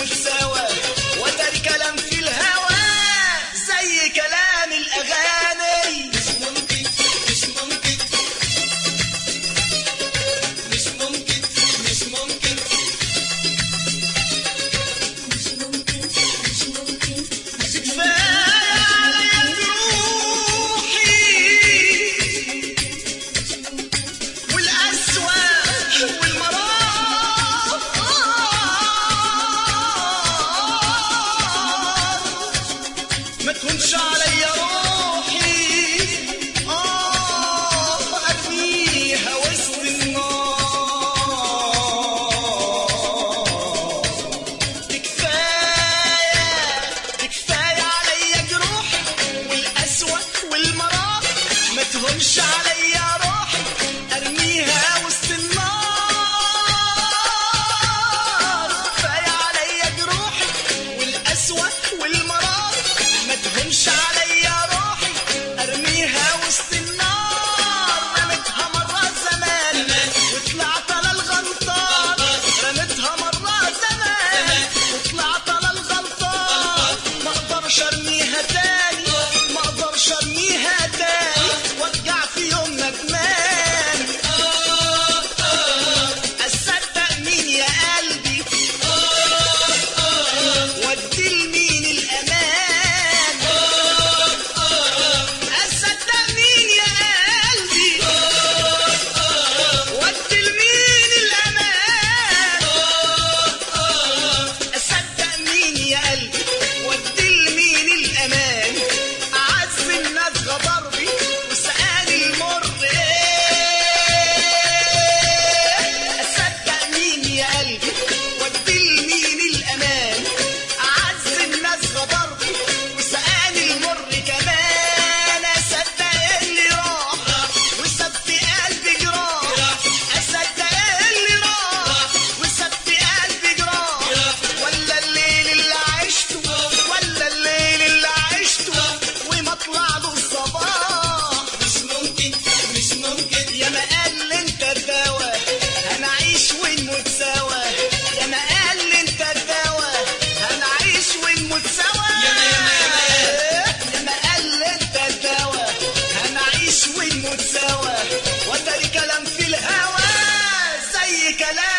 ونموت سوا وتري كلام في الهوى زي كلام الاغاني مش ممكن مش ممكن مش ممكن مش ممكن مش ممكن مش ممكن كفايه عليا جروحي والقسوه والمرار ما تهونش عليا روحي اه ارميها وسط النار كفاية كفاية عليا جروحي والقسوة والمرار ما تهونش عليا روحي ارميها وسط النار كفاية عليا جروحي والقسوة والمرار ما تهونش عليا روحي ارميها وسط النار رميتها مرة زمان وطلعت انا الغلطان رميتها مرة زمان وطلعت انا الغلطان ما اقدرش ارميها تاني ما اقدرش ارميها تاني وارجع في يوم ندمان اصدق مين يا قلبي ودي لمين الامان اصدق مين يا قلبي ودي لمين الامان اصدق مين يا قلبي ودي لمين الامان اعز الناس غدر بي وسقاني المر ايه اصدق مين يا قلبي ودي لمين الامان اعز الناس غدر بي وسقاني المر كمان اصدق اللي راح وساب في قلبي جراح اصدق اللي راح وساب في قلبي جراح ولا الليل اللي عشته ولا الليل اللي عشته وما طلع له الصباح مش ممكن مش ممكن يا ما قال انت الدواء هنعيش ونموت سوا يا ما قال انت الدواء هنعيش ونموت سوا يا ما- يا ما- يا ما. يا ما قال انت الدواء هنعيش ونموت سوا وتري كلام في الهوى زي كلام